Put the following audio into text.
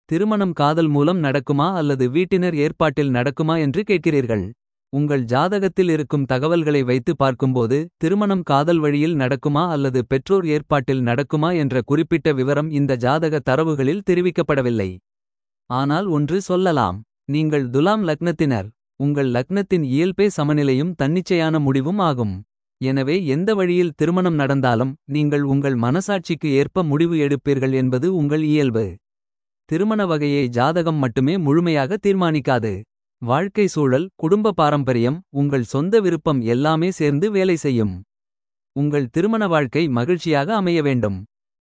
திருமணம் காதல் மூலம் நடக்குமா அல்லது வீட்டினர் ஏற்பாட்டில் நடக்குமா என்று கேட்கிறீர்கள். உங்கள் ஜாதகத்தில் இருக்கும் தகவல்களை வைத்து பார்க்கும்போது. திருமணம் காதல் வழியில் நடக்குமா அல்லது பெற்றோர் ஏற்பாட்டில் நடக்குமா என்ற குறிப்பிட்ட விவரம் இந்த ஜாதக தரவுகளில் தெரிவிக்கப்படவில்லை. ஆனால் ஒன்று சொல்லலாம். நீங்கள் துலாம் லக்னத்தினர். உங்கள் லக்னத்தின் இயல்பே சமநிலையும் தன்னிச்சையான முடிவும் ஆகும். எனவே எந்த வழியில் திருமணம் நடந்தாலும். நீங்கள் உங்கள் மனசாட்சிக்கு ஏற்ப முடிவு எடுப்பீர்கள் என்பது உங்கள் இயல்பு. திருமண வகையை ஜாதகம் மட்டுமே முழுமையாக தீர்மானிக்காது. வாழ்க்கை சூழல் குடும்ப பாரம்பரியம் உங்கள் சொந்த விருப்பம் எல்லாமே சேர்ந்து வேலை செய்யும். உங்கள் திருமண வாழ்க்கை மகிழ்ச்சியாக அமைய வேண்டும்.